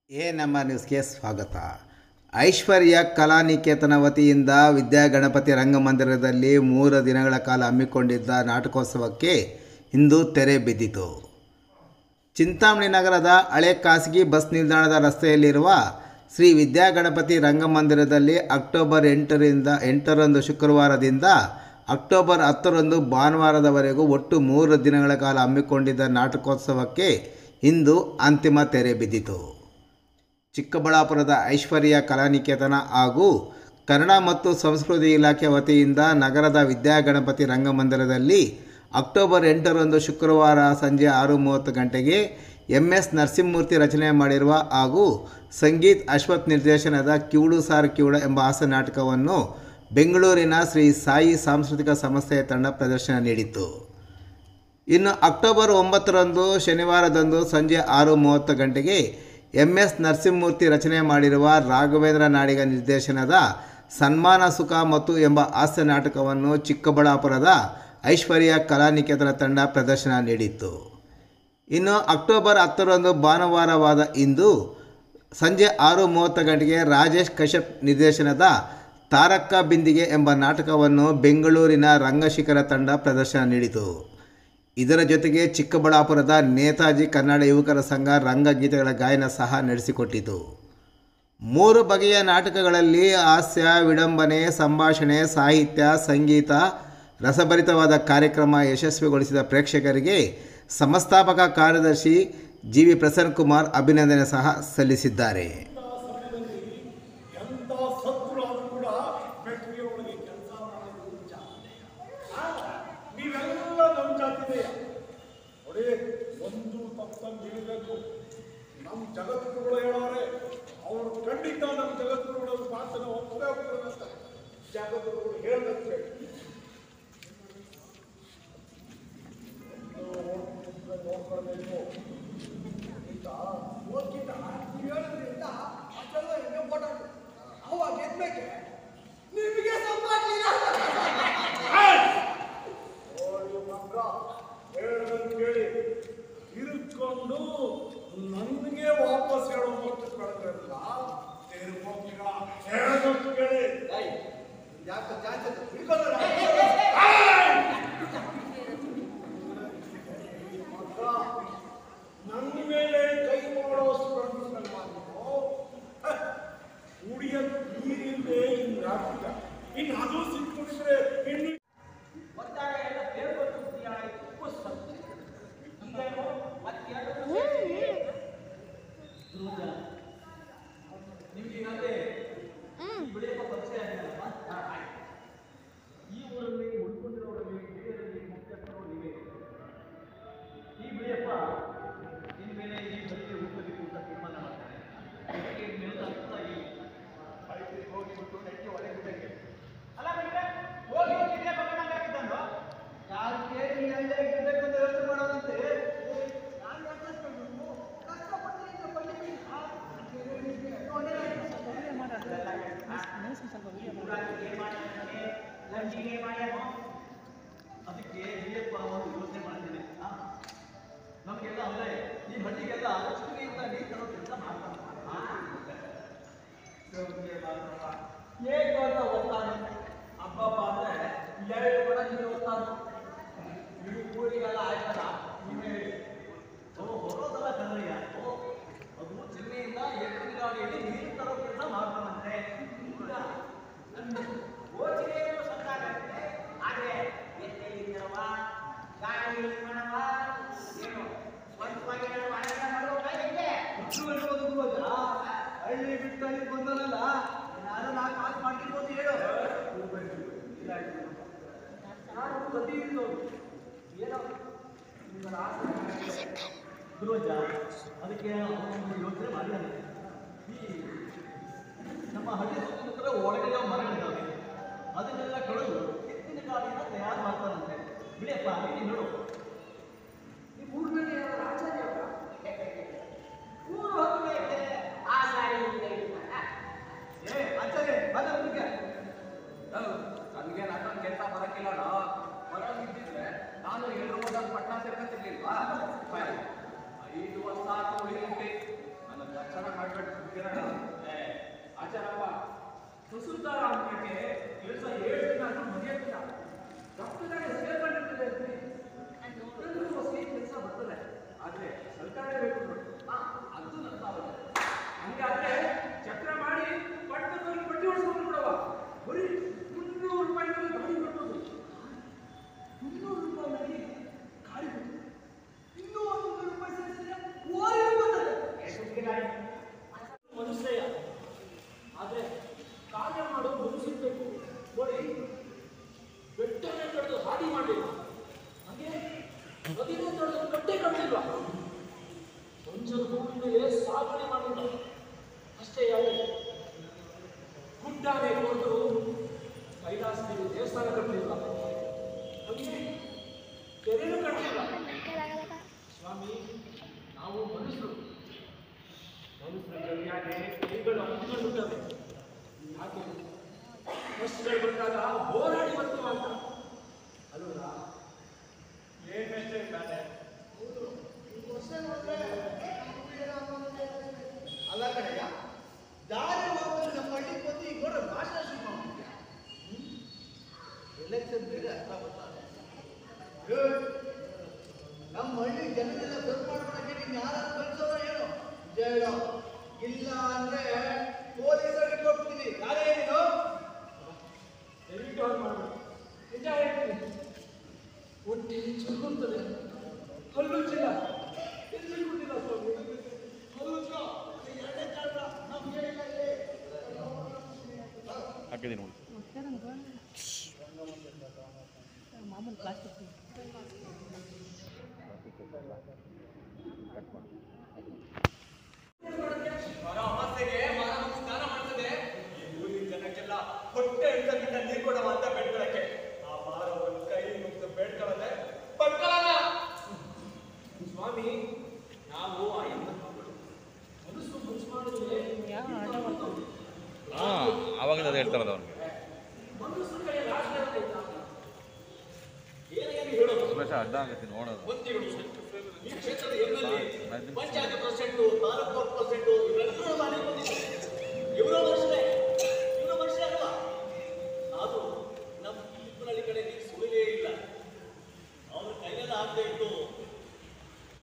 A ನಮ್ಮ ನ್ಯೂಸ್ಗೆ ಸ್ವಾಗತ ಐಶ್ವರ್ಯ ಕಲಾನಿಕೇತನ ವತಿಯಿಂದ ವಿದ್ಯಾಗಣಪತಿ ರಂಗಮಂದಿರದಲ್ಲಿ ಮೂರು ದಿನಗಳ ಕಾಲ ಹಮ್ಮಿಕೊಂಡಿದ್ದ ನಾಟಕೋತ್ಸವಕ್ಕೆ ಇಂದು ತೆರೆ ಬಿದ್ದಿತು ಚಿಂತಾಮಣಿ ನಗರದ ಹಳೆ ಖಾಸಗಿ ಬಸ್ ನಿಲ್ದಾಣದ ರಸ್ತೆಯಲ್ಲಿರುವ ಶ್ರೀ ವಿದ್ಯಾಗಣಪತಿ ರಂಗಮಂದಿರದಲ್ಲಿ ಅಕ್ಟೋಬರ್ ಎಂಟರಿಂದ ಎಂಟರಂದು ಶುಕ್ರವಾರದಿಂದ ಅಕ್ಟೋಬರ್ ಹತ್ತರಂದು ಭಾನುವಾರದವರೆಗೂ ಒಟ್ಟು ಮೂರು ದಿನಗಳ ಕಾಲ ಹಮ್ಮಿಕೊಂಡಿದ್ದ ನಾಟಕೋತ್ಸವಕ್ಕೆ ಇಂದು ಅಂತಿಮ ತೆರೆ ಬಿದ್ದಿತು ಚಿಕ್ಕಬಳ್ಳಾಪುರದ ಐಶ್ವರ್ಯ ಕಲಾನಿಕೇತನ ಹಾಗೂ ಕನ್ನಡ ಮತ್ತು ಸಂಸ್ಕೃತಿ ಇಲಾಖೆ ವತಿಯಿಂದ ನಗರದ ವಿದ್ಯಾಗಣಪತಿ ರಂಗಮಂದಿರದಲ್ಲಿ ಅಕ್ಟೋಬರ್ ಎಂಟರಂದು ಶುಕ್ರವಾರ ಸಂಜೆ ಆರು ಮೂವತ್ತು ಗಂಟೆಗೆ ಎಂ ಎಸ್ ನರಸಿಂಹಮೂರ್ತಿ ರಚನೆ ಮಾಡಿರುವ ಹಾಗೂ ಸಂಗೀತ್ ಅಶ್ವಥ್ ನಿರ್ದೇಶನದ ಕಿವುಡು ಸಾರ್ ಕಿವುಡ ಎಂಬ ಹಾಸ್ಯ ನಾಟಕವನ್ನು ಬೆಂಗಳೂರಿನ ಶ್ರೀ ಸಾಯಿ ಸಾಂಸ್ಕೃತಿಕ ಸಂಸ್ಥೆಯ ತಂಡ ಪ್ರದರ್ಶನ ನೀಡಿತು ಇನ್ನು ಅಕ್ಟೋಬರ್ ಒಂಬತ್ತರಂದು ಶನಿವಾರದಂದು ಸಂಜೆ ಆರು ಮೂವತ್ತು ಗಂಟೆಗೆ ಎಂ ಎಸ್ ನರಸಿಂಹಮೂರ್ತಿ ರಚನೆ ಮಾಡಿರುವ ರಾಘವೇಂದ್ರ ನಾಡಿಗ ನಿರ್ದೇಶನದ ಸನ್ಮಾನ ಸುಖ ಮತ್ತು ಎಂಬ ಹಾಸ್ಯ ನಾಟಕವನ್ನು ಚಿಕ್ಕಬಳ್ಳಾಪುರದ ಐಶ್ವರ್ಯ ಕಲಾನಿಕೇತನ ತಂಡ ಪ್ರದರ್ಶನ ನೀಡಿತ್ತು ಇನ್ನು ಅಕ್ಟೋಬರ್ ಹತ್ತರಂದು ಭಾನುವಾರವಾದ ಇಂದು ಸಂಜೆ ಆರು ಮೂವತ್ತು ಗಂಟೆಗೆ ರಾಜೇಶ್ ಕಶ್ಯಪ್ ನಿರ್ದೇಶನದ ತಾರಕ್ಕ ಬಿಂದಿಗೆ ಎಂಬ ನಾಟಕವನ್ನು ಬೆಂಗಳೂರಿನ ರಂಗಶಿಖರ ತಂಡ ಪ್ರದರ್ಶನ ನೀಡಿತು ಇದರ ಜೊತೆಗೆ ಚಿಕ್ಕಬಳ್ಳಾಪುರದ ನೇತಾಜಿ ಕನ್ನಡ ಯುವಕರ ಸಂಘ ರಂಗಗೀತೆಗಳ ಗಾಯನ ಸಹ ನಡೆಸಿಕೊಟ್ಟಿತು ಮೂರು ಬಗೆಯ ನಾಟಕಗಳಲ್ಲಿ ಹಾಸ್ಯ ವಿಡಂಬನೆ ಸಂಭಾಷಣೆ ಸಾಹಿತ್ಯ ಸಂಗೀತ ರಸಭರಿತವಾದ ಕಾರ್ಯಕ್ರಮ ಯಶಸ್ವಿಗೊಳಿಸಿದ ಪ್ರೇಕ್ಷಕರಿಗೆ ಸಂಸ್ಥಾಪಕ ಕಾರ್ಯದರ್ಶಿ ಜಿ ವಿ ಪ್ರಸನ್ನ ಕುಮಾರ್ ಅಭಿನಂದನೆ ಸಹ ಸಲ್ಲಿಸಿದ್ದಾರೆ ಎಂಥ ಸತ್ರು ಆದ್ರೂ ಕೂಡ ಫ್ಯಾಕ್ಟರಿಯ ಒಳಗೆ ಕೆಲಸ ಮಾಡೋದು ಜಾತಿಯ ನೀವೆಲ್ಲ ನಮ್ಮ ಜಾತಿದೆಯ ನೋಡಿ ಒಂದು ತಪ್ಪಂದು ಇರಬೇಕು ನಮ್ಮ ಜಗದ್ಗುರುಗಳು ಹೇಳೋರೆ ಅವರು ಖಂಡಿತ ನಮ್ಮ ಜಗದ್ಗುರುಗಳ ಮಾತನ್ನು ಒಪ್ಪೇ ಒಪ್ಪಿರಲ್ಲ ಅಂತ ಜಗದ್ಗುರುಗಳು ಹೇಳ್ಬೇಕು ಹೇಳಿ ನೋಡ್ಕೊಳ್ಬೇಕು ಈಗ ಓದ್ಕಿಂತ ನೀವು ಹೇಳೋದ್ರಿಂದ ಅಷ್ಟೆಲ್ಲ ಹೆಂಗೆ ಓಡಾಡು ಅವಾಗ ಗೆದ್ಬೇಕೆ ನಿಮಗೆ ಸಂಪಾದನೆ ನೋಡಿ ಮಗ ಹೇಳೋದನ್ನು ಕೇಳಿ ಇರುತ್ಕೊಂಡು ನನಗೆ ವಾಪಸ್ ಹೇಳೋ ಮತ್ತು ಕಳೆದ್ರಲ್ಲ ತಿರುಗೋಗ್ತೀರ ಹೇಳೋದನ್ನು ಕೇಳಿ ಯಾಕೆ ಜಾಸ್ತಿ ಮಗ ನನ್ನ ಮೇಲೆ ಕೈ ಮಾಡೋಷ್ಟು ಉಡಿಯ ನೀರಿಲ್ಲದೆ ಇನ್ನು ನಾಟಕ ಇನ್ನು ಅದು ಸಿಕ್ಕಿದ್ರೆ ಇನ್ನು ಒಟ್ಟಾರೆ ಎಲ್ಲ ಬೇರ್ಪಟ್ಟು ಆಯಿತು ಪುಸ್ತಕ ಈಗೇನು ಮತ್ತೆರಡು ನಿಮಗೆ ಈಗಾಗಲೇ ಈ ಬೆಳೆಯಪ್ಪ ಪರಿಚಯ ಆಗಿಲ್ಲಮ್ಮ ಹಾ, ಆಯ್ತು. ಈ ಊರಲ್ಲಿ ಉಳ್ಕೊಂಡಿರೋರಲ್ಲಿ ಹಿರಿಯರಲ್ಲಿ ಮುಖ್ಯಸ್ಥರು ನೀವೇ ಈ ಬೆಳೆಯಪ್ಪ ಇನ್ಮೇಲೆ ಈ ಬದಿಗೆ ಹುಟ್ಟಬೇಕು ಅಂತ ತೀರ್ಮಾನ ಮಾಡ್ತಾರೆ ಇದಕ್ಕೆ ಮೇಲೆ ಅರ್ಥ ಈ ಬೈಕಿಗೆ ಹೋಗಿಬಿಟ್ಟು ನೆಟ್ಟಿ ಒಳಗೆ ಬಿಟ್ಟಂಗೆ ಅಲ್ಲ ಬಿಟ್ರೆ ಹೋಗಿ ಹೋಗಿ ಇದೇ ಪಕ್ಕದಾಗ ಹಾಕಿದ್ದಾನು ಯಾರು ಕೇಳಿ ನೀ ಅಲ್ಲೇ ಇರ್ಬೇಕು ಅಂತ ಯೋಚನೆ ಮಾಡೋದಂತೆ ನಾನು ಯೋಚಿಸ್ಕೊಂಡು ಕಷ್ಟಪಟ್ಟು ಬಂದಿದ್ದೀನಿ ಅದಕ್ಕೆ ಹಿರಿಯಪ್ಪ ಅವರು ಯೋಚನೆ ಮಾಡಿದ್ದೇನೆ ನಮಗೆಲ್ಲ ಅಂದ್ರೆ ಈ ಹಳ್ಳಿಗೆಲ್ಲ ಅಷ್ಟುಗಿಂತ ನೀರು ತರೋ ಕೆಲಸ ಮಾಡ್ತಾರೆ ಹೇಗೆ ಅಂತ ಓದ್ತಾನೆ ಹಬ್ಬಬ್ಬ ಅಂದ್ರೆ ಎರಡು ಕೂಡ ನೀರು ಓದ್ತಾನೆ ಇಡೀ ಊರಿಗೆಲ್ಲ ಆಯ್ತಲ್ಲ ನೀವೇ ಹೇಳಿ ಓ ಹೊರೋದಲ್ಲ ಕನ್ನಡಿಗ ಓ ಅದು ಚೆನ್ನೈಯಿಂದ ಎತ್ತಿನ ಗಾಡಿಯಲ್ಲಿ ನೀರು ತರೋ ಕೆಲಸ ಮಾಡ್ತಾನಂತೆ ಹೌದಾ? ಯೋಚನೆ ಸತ್ತಾಗತ್ತೆ ಆದ್ರೆ ಎತ್ತಲಿದ್ದವ ಗಾಳಿ ಮಣವ ಏನು ಸ್ವಂತವಾಗಿ ನಾನು ಮಾರಾಟ ಮಾಡ್ಬೇಕಾಗಿದ್ದೆ ಹಳ್ಳಿ ಬಿಟ್ಟು ಅಲ್ಲಿ ಬಂದನಲ್ಲ ನಾನು ನಾಲ್ಕು ಮಾತು ಮಾಡಿರ್ಬೋದು ಹೇಳು ನಾನು ಗತಿ ಇದ್ದವನು ಏನೋ ನಿಮ್ಮನ್ನ ಆಸೆ ಗುರುವಜ್ಜ ಅದಕ್ಕೆ ಅವನು ಯೋಚನೆ ಮಾಡಿದ್ದಾನೆ ಈ ನಮ್ಮ ಹಳ್ಳಿ ಸುತ್ತಮುತ್ತಲ ಒಳಗೆಲ್ಲ ಮರಗಳಿದ್ದಾವೆ ಅದನ್ನೆಲ್ಲ ಕಳೆದು ಎತ್ತಿನ ಗಾಡಿನ ತಯಾರು ಮಾಡ್ತಾರಂತೆ ಬಿಡಿಯಪ್ಪ ನೀನು ನೋಡು ಈ ಊರಿನಲ್ಲಿ ಯಾರು ಆಚಾರ್ಯ ಅವರಾ? ಊರು ಹೋಗ್ಬೇಕು ಆ ಸಾರಿ ಏ ಆಚಾರ್ಯ ಬದ ಮುಂದೆ ನನಗೆ ನನ್ನ ಕೆಲಸ ಬರಕ್ಕಿಲ್ಲ ಹೊರಗಿದ್ದಿದ್ರೆ ನಾನು ಎಲ್ಲರೂ ಹೋದಾಗ ಪಟ್ಟಣ ಸೇರ್ಕೊತಿರ್ಲಿಲ್ವಾ ಐದು ವರ್ಷ ಆತು ಉಳಿಯುತ್ತೆ ನನ್ನ ದರ್ಶನ ಮಾಡ್ಬೇಡ ಒಂದು ಕಟ್ಟೆ ಕಟ್ಟಿಲ್ಲ ಒಂಚೂರು ಭೂಮಿ ಮೇಲೆ ಸಾಗಣೆ ಮಾಡಿಲ್ಲ ಅಷ್ಟೇ ಯಾಕೆ ಗುಡ್ಡಾನೆ ಕೊಂಡು ಕೈಲಾಸದಲ್ಲಿ ದೇವಸ್ಥಾನ ಕಟ್ಟಲಿಲ್ಲ ಹಾಗೆ ಕೆರೆನೂ ಕಟ್ಟಿಲ್ಲ ಸ್ವಾಮಿ ನಾವು ಮನುಷ್ಯರು ಮನುಷ್ಯರ ಜೊತೆಯಾಗಿ ಕೈಗಳು ಅಂಟಿಕೊಳ್ಳುತ್ತವೆ ಹಾಗೆ ಕಷ್ಟಗಳು ಬಂದಾಗ ಹೋರಾಡಿ ಬರ್ತೀವ ಅಂತ ಅಲ್ವಾ ಏನಷ್ಟೇ ತಾನೆ ಅಲ್ಲ ಕಡೆಯ ದಾರಿ ಹೋಗೋದು ನಮ್ಮ ಹಳ್ಳಿ ಬಂದು ಈಗ ನೋಡ್ರೆ ಭಾಷಣ ಶುರು ಮಾಡ್ಬಿಟ್ಟ ಎಲೆಕ್ಷನ್ ಬೇರೆ ಅರ್ಥ ಬರ್ತಾರೆ ನಮ್ಮ ಹಳ್ಳಿ ಜನರೆಲ್ಲ ಸ್ವಲ್ಪ ಮಾಡ್ಕೊಳಕ್ಕೆ ನೀನು ಯಾರು ಕಳ್ಸೋರೋ ಏನು ನಿಜ ಹೇಳೋ ಇಲ್ಲ ಅಂದ್ರೆ ಪೊಲೀಸರಿಗೆ ಹೋಗ್ತೀನಿ ಯಾರೇ ನೀನು ದಯವಿಟ್ಟು ಹಾಗೆ ಮಾಡಬೇಡಿ ನಿಜ ಹೇಳ್ತೀನಿ ಹೊಟ್ಟೆ ಚುರುಕುತ್ತದೆ ಹಲ್ಲು ಚಿಲ್ಲ ಎಲ್ಲಿ ಕೊಟ್ಟಿಲ್ಲ ಸ್ವಾಮಿ ಹಲ್ಲು ಚಿಲ್ಲ ಎರಡನೇ ಕಾರಣ ನಮ್ಗೆ ಹೇಳಿಲ್ಲ ಇಲ್ಲಿ ಹಾಕಿದ್ದೀನಿ ನೋಡಿ ಮಾಮೂಲು ಪ್ಲಾಸ್ಟಿಕ್ ಬರೋ ಅಮಾಸ್ಯೆಗೆ ಮಾನವ ಸ್ನಾನ ಮಾಡ್ತದೆ ಈ ಊರಿನ ಜನಕ್ಕೆಲ್ಲ ಹೊಟ್ಟೆ ಹಿಡ್ದಕ್ಕಿಂತ ನೀರು ಕೊಡವ ಅಂತ ಬೇಡ್ಕೊಳಕ್ಕೆ ಆ ಮಾರ ಒಂದ್ ಕೈ ಮುಗ್ದು ಬೇಡ್ಕೊಳ್ಳದೆ ಪಡ್ಕೊಳ್ಳಲ್ಲ ಸ್ವಾಮಿ ನಾವು ಆ ಎಲ್ಲ ಮಕ್ಕಳು ಮನಸ್ಸು ಮುಚ್ಚು ಮಾಡಿದ್ರೆ ಯಾವ ಆಟ ಮಾಡ್ತಾರೆ ಹಾಂ ಆವಾಗಲೇ ಅದು ಹೇಳ್ತಾರದು ಅವ್ನಿಗೆ ಮನಸ್ಸು ಕೈಯಲ್ಲಿ ಆಸೆ ಇರ್ತೈತಾ? ಏನೇನು ಹೇಳೋದು ಸುರೇಶ ಅಡ್ಡ ಆಗತ್ತೀನಿ ನೋಡೋದು ಮಂತ್ರಿಗಳು ಈ ಕ್ಷೇತ್ರದ ಎಲ್ಲೆಲ್ಲಿ ಪಂಚಾಯತ್